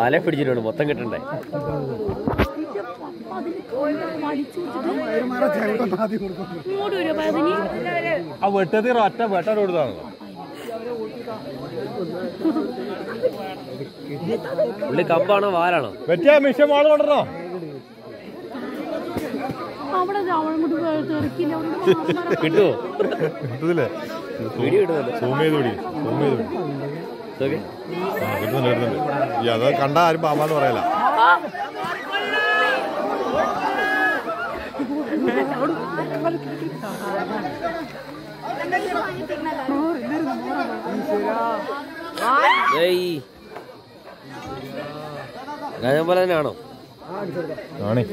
വാലെ പിടിച്ചിട്ടുണ്ട് മൊത്തം കിട്ടണ്ടേ ഇങ്ങോട്ട് വരും അപ്പൊ അതിന് ആ വെട്ടത്തിൽ ഒറ്റ വെട്ടാൻ കൊടുത്താണല്ലോ പുള്ളി കമ്പാണോ വാലാണോ വെറ്റിയ മിഷൻ മാള് കൊണ്ടോ അവിടെ അവളും കൂടി തെറിക്കില്ല കിട്ടുമോ കിട്ടത്തില്ലേ വീഡിയോ കിട്ടുമല്ലോ സൂം ചെയ്ത് പിടി സൂം ചെയ്ത് പിടി ഇതൊക്കെ ആ, കിട്ടുന്നുണ്ട് കിട്ടുന്നുണ്ട് ഈ അത് കണ്ട ആരും പാമ്പാന്ന് പറയല ഏയ് ഗജം പോലെ തന്നെയാണോ ആണേ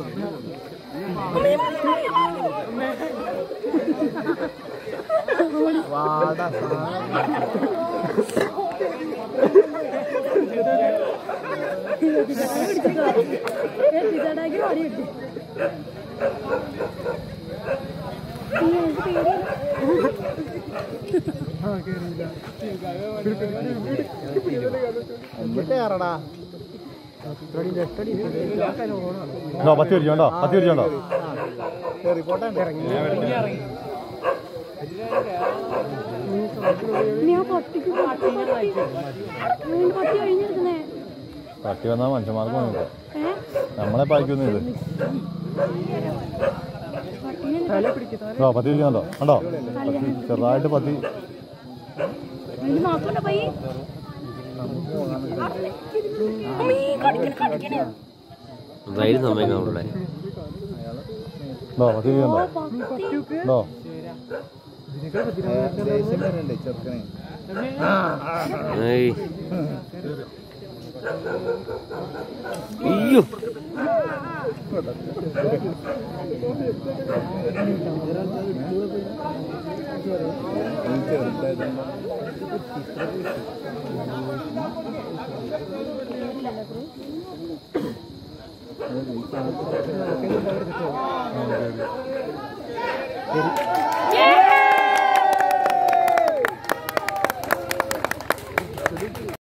പിതാടാക്കി പാടി കിട്ടി ഉണ്ടോ പത്തി പിടിച്ചോണ്ടോ പത്തി പിടിച്ചോണ്ടോ ഞാൻ പട്ടിക്ക് പട്ടി പട്ടി പട്ടി കഴിഞ്ഞിരിക്കുന്നേ പട്ടി വന്നാൽ മനുഷ്യന്മാർക്ക് വന്നില്ല ഏ നമ്മളെ പായിക്കുന്നു ഇത് ഉണ്ടോ പത്തി പിടിച്ചോണ്ടോ ഉണ്ടോ പത്തി ചെറുതായിട്ട് പത്തി അതിന് മാത്രമല്ല പയ്യ ധൈര്യം സമ്മതിക്കണം അവിടെ ഉണ്ടോ പത്തി പിടിച്ചോണ്ടോ ഉണ്ടോ ഏയ് അയ്യോ